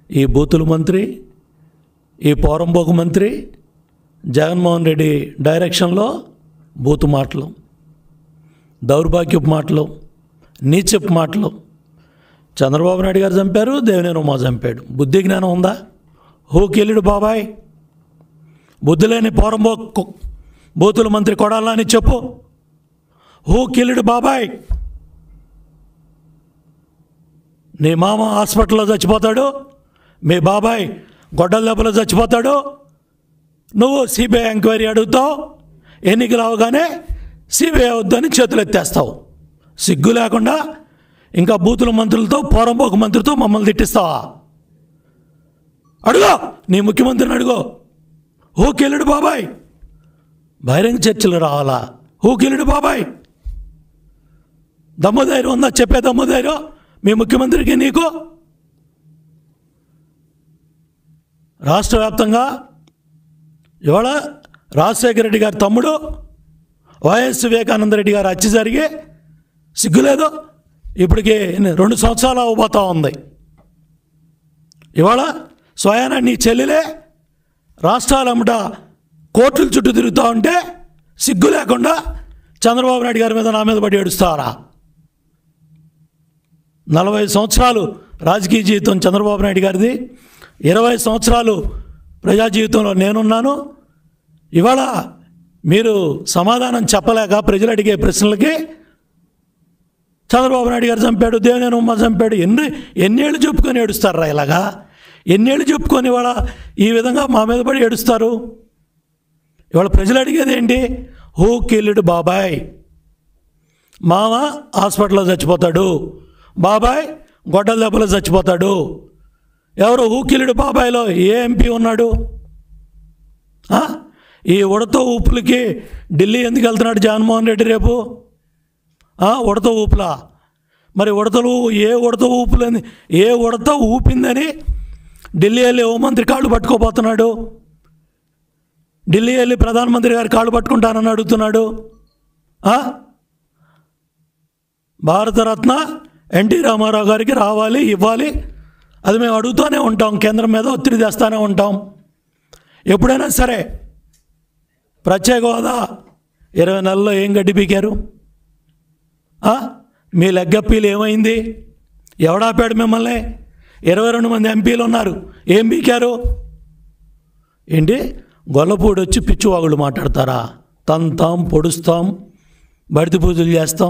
ఈ బూతుల మంత్రి ఈ పోరంబోకు మంత్రి జగన్మోహన్ రెడ్డి డైరెక్షన్లో బూతు మాటలు దౌర్భాగ్యపు మాటలు నీచపు మాటలు చంద్రబాబు నాయుడు గారు చంపారు దేవినేని ఉమా చంపాడు బుద్ధి జ్ఞానం ఉందా హూకెళ్ళుడు బాబాయ్ బుద్ధి లేని పోరంబోకు బూతుల మంత్రి కొడాలని చెప్పు హూకెళ్ళుడు బాబాయ్ నీ మామ హాస్పిటల్లో చచ్చిపోతాడు మీ బాబాయ్ గొడ్డల దెబ్బలో చచ్చిపోతాడు నువ్వు సిబిఐ ఎంక్వైరీ అడుగుతావు ఎన్నికలు అవగానే సిబిఐ వద్దని చేతులు ఎత్తేస్తావు సిగ్గు లేకుండా ఇంకా బూతుల మంత్రులతో పోరంపోక మంత్రితో మమ్మల్ని తిట్టిస్తావా అడుగో నీ ముఖ్యమంత్రిని అడుగో హూకెళ్ళుడు బాబాయ్ బహిరంగ చర్చలు రావాలా హూకెళ్ళుడు బాబాయ్ దమ్ముధైర్యం ఉందా చెప్పే దమ్ముధైర్యం మీ ముఖ్యమంత్రికి నీకు రాష్ట్ర వ్యాప్తంగా ఇవాళ రాజశేఖర రెడ్డి గారి తమ్ముడు వైఎస్ వివేకానంద రెడ్డి గారు హత్య జరిగి సిగ్గులేదు ఇప్పటికి రెండు సంవత్సరాలు అవ్వబోతా ఉంది ఇవాళ స్వయాన నీ చెల్లెలే రాష్ట్రాలమ్మట కోర్టుల చుట్టూ తిరుగుతూ ఉంటే సిగ్గు లేకుండా చంద్రబాబు నాయుడు గారి మీద నా మీద పడి ఏడుస్తారా నలభై సంవత్సరాలు రాజకీయ జీవితం చంద్రబాబు నాయుడు గారిది ఇరవై సంవత్సరాలు ప్రజా జీవితంలో నేనున్నాను ఇవాళ మీరు సమాధానం చెప్పలేక ప్రజలు అడిగే ప్రశ్నలకి చంద్రబాబు నాయుడు గారు చంపాడు దేవినేని ఉమ్మ చంపాడు ఎన్ని ఎన్నేళ్ళు చెప్పుకొని ఏడుస్తారా ఇలాగా ఎన్నేళ్ళు చెప్పుకొని ఇవాళ ఈ విధంగా మా మీద పడి ఏడుస్తారు ఇవాళ ప్రజలు అడిగేది ఏంటి హూ కిల్లుడు బాబాయ్ మామ హాస్పిటల్లో చచ్చిపోతాడు బాబాయ్ గొడ్డల దెబ్బలో చచ్చిపోతాడు ఎవరు ఊకిలుడు బాబాయ్లో ఏ ఎంపీ ఉన్నాడు ఆ? ఈ ఉడత ఊపులకి ఢిల్లీ ఎందుకు వెళ్తున్నాడు జగన్మోహన్ రెడ్డి రేపు ఆ, ఉడత ఊపులా మరి ఉడతలు ఏ ఉడత ఊపులని ఏ ఉడత ఊపిందని ఢిల్లీ వెళ్ళి హోంమంత్రి కాళ్ళు పట్టుకోబోతున్నాడు ఢిల్లీ వెళ్ళి ప్రధానమంత్రి గారి కాళ్ళు పట్టుకుంటానని అడుగుతున్నాడు ఆ? భారతరత్న ఎన్టీ రామారావు గారికి రావాలి ఇవ్వాలి అది మేము అడుగుతూనే ఉంటాం కేంద్రం మీద ఒత్తిడి తెస్తూనే ఉంటాం ఎప్పుడైనా సరే ప్రత్యేక హోదా ఇరవై నెలల్లో ఏం గడ్డి పీకారు ఆ? మీ లెగ్గప్పీలు ఏమైంది ఎవడాపాడు మిమ్మల్ని ఇరవై రెండు మంది ఎంపీలు ఉన్నారు ఏం పీకారు ఏంటి గొల్లపూడి వచ్చి పిచ్చివాగుళ్ళు మాట్లాడతారా తంతాం పొడుస్తాం బడితి పూజలు చేస్తాం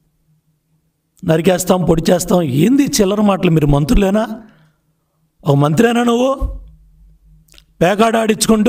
నరికేస్తాం పొడి చేస్తాం ఏంది చిల్లర మాటలు మీరు మంత్రులేనా ఒక మంత్రేనా నువ్వు పేకాడాడించుకుంటూ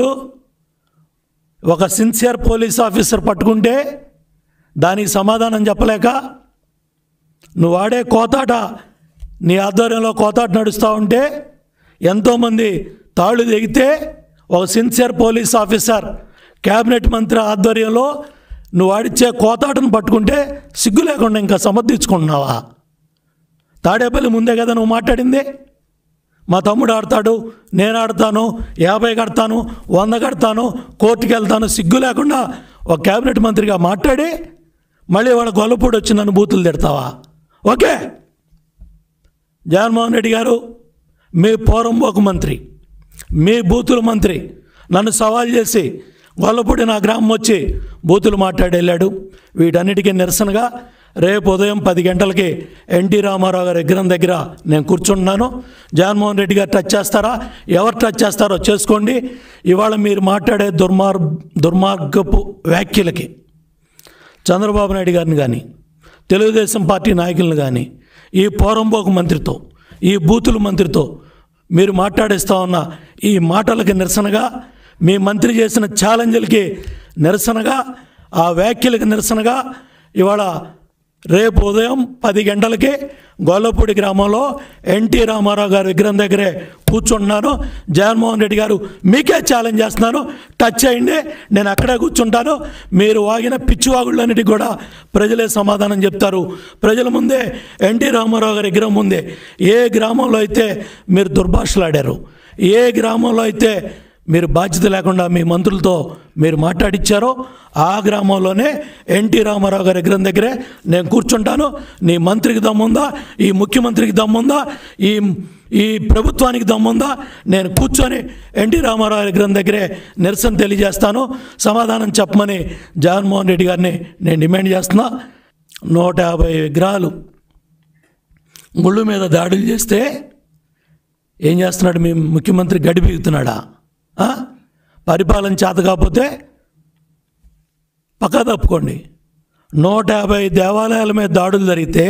ఒక సిన్సియర్ పోలీస్ ఆఫీసర్ పట్టుకుంటే దానికి సమాధానం చెప్పలేక నువ్వు ఆడే కోతాట నీ ఆధ్వర్యంలో కోతాట నడుస్తూ ఉంటే ఎంతోమంది తాళ్ళు దిగితే ఒక సిన్సియర్ పోలీస్ ఆఫీసర్ క్యాబినెట్ మంత్రి ఆధ్వర్యంలో నువ్వు ఆడిచ్చే కోతాటను పట్టుకుంటే సిగ్గు లేకుండా ఇంకా సమర్థించుకుంటున్నావా తాడేపల్లి ముందే కదా నువ్వు మాట్లాడింది మా తమ్ముడు ఆడతాడు నేను ఆడతాను యాభై కడతాను వంద కడతాను కోర్టుకి వెళ్తాను సిగ్గు లేకుండా ఒక క్యాబినెట్ మంత్రిగా మాట్లాడి మళ్ళీ వాళ్ళ గొల్లపూడి వచ్చి నన్ను బూతులు తిడతావా ఓకే జగన్మోహన్ రెడ్డి గారు మీ పోరంబోకు మంత్రి మీ బూతుల మంత్రి నన్ను సవాల్ చేసి గొల్లపూడి నా గ్రామం వచ్చి బూతులు మాట్లాడి వెళ్ళాడు వీటన్నిటికీ నిరసనగా రేపు ఉదయం పది గంటలకి ఎన్టీ రామారావు గారి విగ్రహం దగ్గర నేను కూర్చుంటున్నాను జగన్మోహన్ రెడ్డి గారు టచ్ చేస్తారా ఎవరు టచ్ చేస్తారో చేసుకోండి ఇవాళ మీరు మాట్లాడే దుర్మార్ దుర్మార్గపు వ్యాఖ్యలకి చంద్రబాబు నాయుడు గారిని కానీ తెలుగుదేశం పార్టీ నాయకులను కానీ ఈ పోరంబోకు మంత్రితో ఈ బూతుల మంత్రితో మీరు మాట్లాడిస్తా ఉన్న ఈ మాటలకి నిరసనగా మీ మంత్రి చేసిన ఛాలెంజ్లకి నిరసనగా ఆ వ్యాఖ్యలకు నిరసనగా ఇవాళ రేపు ఉదయం పది గంటలకి గొల్లపూడి గ్రామంలో ఎన్టీ రామారావు గారి విగ్రహం దగ్గరే కూర్చుంటున్నాను జగన్మోహన్ రెడ్డి గారు మీకే ఛాలెంజ్ చేస్తున్నాను టచ్ చేయండి నేను అక్కడే కూర్చుంటాను మీరు వాగిన పిచ్చివాగుళ్ళన్నిటికి కూడా ప్రజలే సమాధానం చెప్తారు ప్రజల ముందే ఎన్టీ రామారావు గారి విగ్రహం ముందే ఏ గ్రామంలో అయితే మీరు దుర్భాషలాడారు ఏ గ్రామంలో అయితే మీరు బాధ్యత లేకుండా మీ మంత్రులతో మీరు మాట్లాడిచ్చారో ఆ గ్రామంలోనే ఎన్టీ రామారావు గారి విగ్రహం దగ్గరే నేను కూర్చుంటాను నీ మంత్రికి దమ్ముందా ఈ ముఖ్యమంత్రికి దమ్ముందా ఈ ఈ ప్రభుత్వానికి దమ్ముందా నేను కూర్చొని ఎన్టీ రామారావు విగ్రహం దగ్గరే నిరసన తెలియజేస్తాను సమాధానం చెప్పమని జగన్మోహన్ రెడ్డి గారిని నేను డిమాండ్ చేస్తున్నా నూట యాభై విగ్రహాలు గుళ్ళు మీద దాడులు చేస్తే ఏం చేస్తున్నాడు మీ ముఖ్యమంత్రి గడి బీగుతున్నాడా ఆ? పరిపాలన చేత కాకపోతే పక్క తప్పుకోండి నూట యాభై దేవాలయాల మీద దాడులు జరిగితే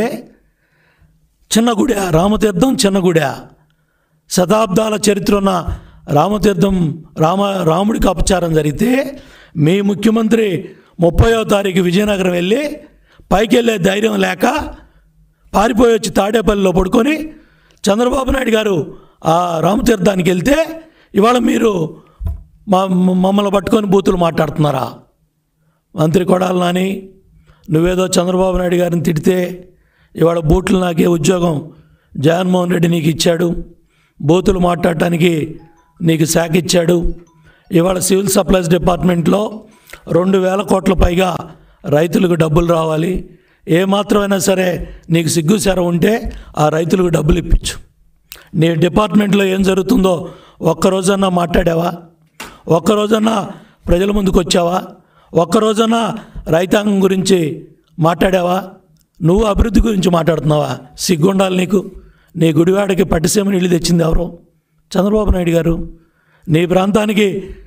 చిన్న గుడి రామతీర్థం చిన్న గుడి శతాబ్దాల చరిత్ర ఉన్న రామతీర్థం రామ రాముడికి అపచారం జరిగితే మీ ముఖ్యమంత్రి ముప్పయో తారీఖు విజయనగరం వెళ్ళి పైకి వెళ్ళే ధైర్యం లేక పారిపోయి వచ్చి తాడేపల్లిలో పడుకొని చంద్రబాబు నాయుడు గారు ఆ రామతీర్థానికి వెళ్తే ఇవాళ మీరు మా మమ్మల్ని పట్టుకొని బూతులు మాట్లాడుతున్నారా మంత్రి కొడాలి నాని నువ్వేదో చంద్రబాబు నాయుడు గారిని తిడితే ఇవాళ బూట్లు నాకే ఉద్యోగం జగన్మోహన్ రెడ్డి నీకు ఇచ్చాడు బూతులు మాట్లాడటానికి నీకు శాఖ ఇచ్చాడు ఇవాళ సివిల్ సప్లైస్ డిపార్ట్మెంట్లో రెండు వేల కోట్ల పైగా రైతులకు డబ్బులు రావాలి ఏ మాత్రమైనా సరే నీకు సిగ్గు సెర ఉంటే ఆ రైతులకు డబ్బులు ఇప్పించు నీ డిపార్ట్మెంట్లో ఏం జరుగుతుందో ఒక్కరోజన్నా మాట్లాడావా ఒక్కరోజన్నా ప్రజల ముందుకు వచ్చావా ఒక్కరోజన్నా రైతాంగం గురించి మాట్లాడావా నువ్వు అభివృద్ధి గురించి మాట్లాడుతున్నావా సిగ్గుండాలి నీకు నీ గుడివాడకి పట్టిసీమ నీళ్ళు తెచ్చింది ఎవరు చంద్రబాబు నాయుడు గారు నీ ప్రాంతానికి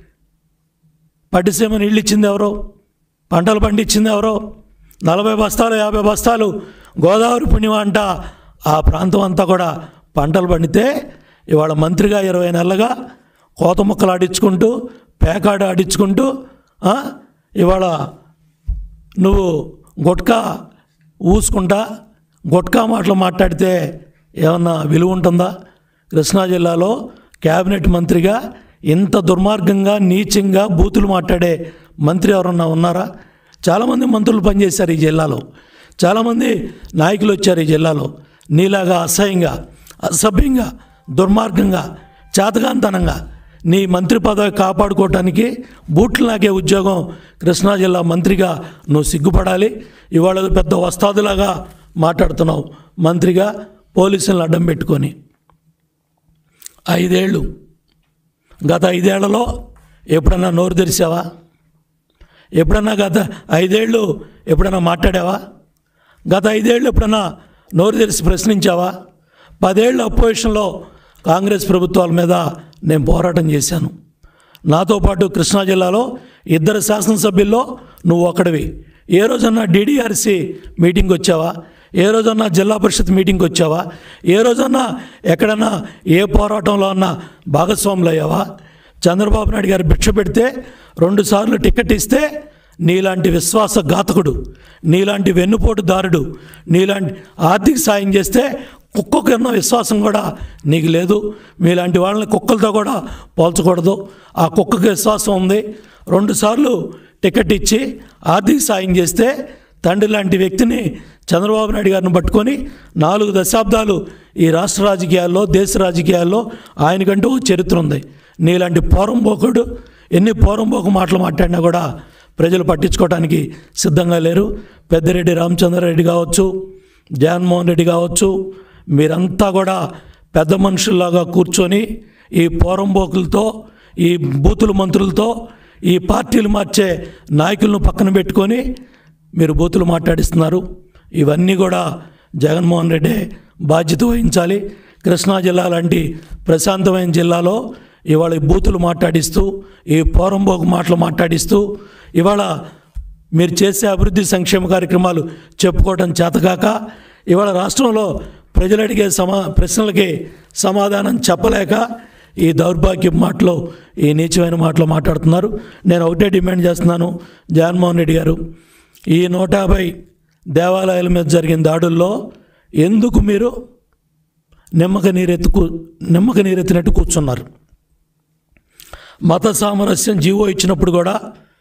పట్టిసీమ నీళ్ళు ఇచ్చింది ఎవరో పంటలు పండించింది ఎవరో నలభై బస్తాలు యాభై బస్తాలు గోదావరి పుణ్యం అంట ఆ ప్రాంతం అంతా కూడా పంటలు పండితే ఇవాళ మంత్రిగా ఇరవై నెలలుగా కోత ముక్కలు ఆడించుకుంటూ పేకాడు ఆడించుకుంటూ ఆ, ఇవాళ నువ్వు గుట్కా ఊసుకుంటా గుట్కా మాటలు మాట్లాడితే ఏమన్నా విలువ ఉంటుందా కృష్ణా జిల్లాలో క్యాబినెట్ మంత్రిగా ఇంత దుర్మార్గంగా నీచంగా బూతులు మాట్లాడే మంత్రి ఎవరన్నా ఉన్నారా చాలామంది మంత్రులు పనిచేశారు ఈ జిల్లాలో చాలామంది నాయకులు వచ్చారు ఈ జిల్లాలో నీలాగా అసహ్యంగా అసభ్యంగా దుర్మార్గంగా చేతగాంతనంగా నీ మంత్రి పదవి కాపాడుకోవటానికి బూట్లు నాకే ఉద్యోగం కృష్ణా జిల్లా మంత్రిగా నువ్వు సిగ్గుపడాలి ఇవాళ ఏదో పెద్ద వస్తాదులాగా మాట్లాడుతున్నావు మంత్రిగా పోలీసులను అడ్డం పెట్టుకొని ఐదేళ్ళు గత ఐదేళ్లలో ఎప్పుడన్నా నోరు తెరిచావా ఎప్పుడన్నా గత ఐదేళ్ళు ఎప్పుడన్నా మాట్లాడావా గత ఐదేళ్ళు ఎప్పుడన్నా నోరు తెరిచి ప్రశ్నించావా పదేళ్ళు అపోజిషన్లో కాంగ్రెస్ ప్రభుత్వాల మీద నేను పోరాటం చేశాను నాతో పాటు కృష్ణా జిల్లాలో ఇద్దరు శాసనసభ్యుల్లో నువ్వు ఒకడివి ఏ రోజన్నా డీడీఆర్సీ మీటింగ్ వచ్చావా ఏ రోజన్నా జిల్లా పరిషత్ మీటింగ్కి వచ్చావా ఏ రోజన్నా ఎక్కడన్నా ఏ పోరాటంలో అన్నా భాగస్వాములు అయ్యావా చంద్రబాబు నాయుడు గారు భిక్ష పెడితే రెండుసార్లు టికెట్ ఇస్తే నీలాంటి విశ్వాసఘాతకుడు నీలాంటి వెన్నుపోటుదారుడు నీలాంటి ఆర్థిక సాయం చేస్తే కుక్కకు ఉన్న విశ్వాసం కూడా నీకు లేదు మీలాంటి వాళ్ళని కుక్కలతో కూడా పోల్చకూడదు ఆ కుక్కకి విశ్వాసం ఉంది రెండుసార్లు టికెట్ ఇచ్చి ఆర్థిక సాయం చేస్తే తండ్రి లాంటి వ్యక్తిని చంద్రబాబు నాయుడు గారిని పట్టుకొని నాలుగు దశాబ్దాలు ఈ రాష్ట్ర రాజకీయాల్లో దేశ రాజకీయాల్లో ఆయనకంటూ ఒక చరిత్ర ఉంది నీలాంటి పోరంబోకుడు ఎన్ని పోరంబోకు మాటలు మాట్లాడినా కూడా ప్రజలు పట్టించుకోవడానికి సిద్ధంగా లేరు పెద్దిరెడ్డి రామచంద్రారెడ్డి కావచ్చు జగన్మోహన్ రెడ్డి కావచ్చు మీరంతా కూడా పెద్ద మనుషుల్లాగా కూర్చొని ఈ పోరంబోకులతో ఈ బూతుల మంత్రులతో ఈ పార్టీలు మార్చే నాయకులను పక్కన పెట్టుకొని మీరు బూతులు మాట్లాడిస్తున్నారు ఇవన్నీ కూడా జగన్మోహన్ రెడ్డి బాధ్యత వహించాలి కృష్ణా జిల్లా లాంటి ప్రశాంతమైన జిల్లాలో ఇవాళ ఈ బూతులు మాట్లాడిస్తూ ఈ పోరంబోకు మాటలు మాట్లాడిస్తూ ఇవాళ మీరు చేసే అభివృద్ధి సంక్షేమ కార్యక్రమాలు చెప్పుకోవడం చేతకాక ఇవాళ రాష్ట్రంలో ప్రజలు అడిగే సమా ప్రశ్నలకి సమాధానం చెప్పలేక ఈ దౌర్భాగ్య మాటలు ఈ నీచమైన మాటలు మాట్లాడుతున్నారు నేను ఒకటే డిమాండ్ చేస్తున్నాను జగన్మోహన్ రెడ్డి గారు ఈ నూట యాభై దేవాలయాల మీద జరిగిన దాడుల్లో ఎందుకు మీరు నిమ్మక నీరెత్తు కూ నిమ్మక నీరెత్తినట్టు కూర్చున్నారు మత సామరస్యం జీవో ఇచ్చినప్పుడు కూడా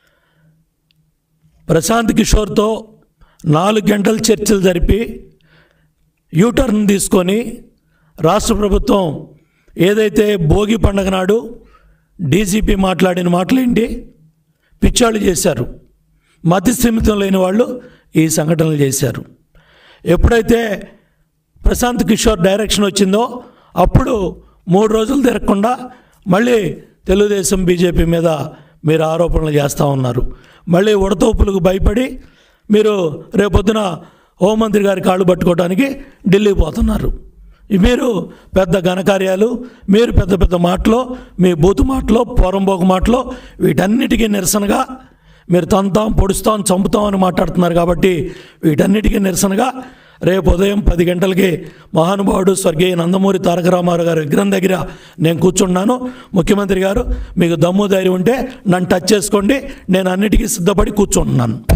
ప్రశాంత్ కిషోర్తో నాలుగు గంటల చర్చలు జరిపి యూటర్న్ తీసుకొని రాష్ట్ర ప్రభుత్వం ఏదైతే భోగి పండగ నాడు డీజీపీ మాట్లాడిన మాటలేంటి పిచ్చాళ్ళు చేశారు మతి స్థిమితం లేని వాళ్ళు ఈ సంఘటనలు చేశారు ఎప్పుడైతే ప్రశాంత్ కిషోర్ డైరెక్షన్ వచ్చిందో అప్పుడు మూడు రోజులు తిరగకుండా మళ్ళీ తెలుగుదేశం బీజేపీ మీద మీరు ఆరోపణలు చేస్తూ ఉన్నారు మళ్ళీ ఉడతోపులకు భయపడి మీరు రేపొద్దున హోంమంత్రి గారి కాళ్ళు పట్టుకోవడానికి ఢిల్లీ పోతున్నారు మీరు పెద్ద ఘనకార్యాలు మీరు పెద్ద పెద్ద మాటలు మీ బూతు మాటలు పోరంబోకు మాటలు వీటన్నిటికీ నిరసనగా మీరు తంతాం పొడుస్తాం చంపుతాం అని మాట్లాడుతున్నారు కాబట్టి వీటన్నిటికీ నిరసనగా రేపు ఉదయం పది గంటలకి మహానుభావుడు స్వర్గీయ నందమూరి తారక రామారావు గారి విగ్రహం దగ్గర నేను కూర్చున్నాను ముఖ్యమంత్రి గారు మీకు దమ్ము ధైర్యం ఉంటే నన్ను టచ్ చేసుకోండి నేను అన్నిటికీ సిద్ధపడి కూర్చుంటున్నాను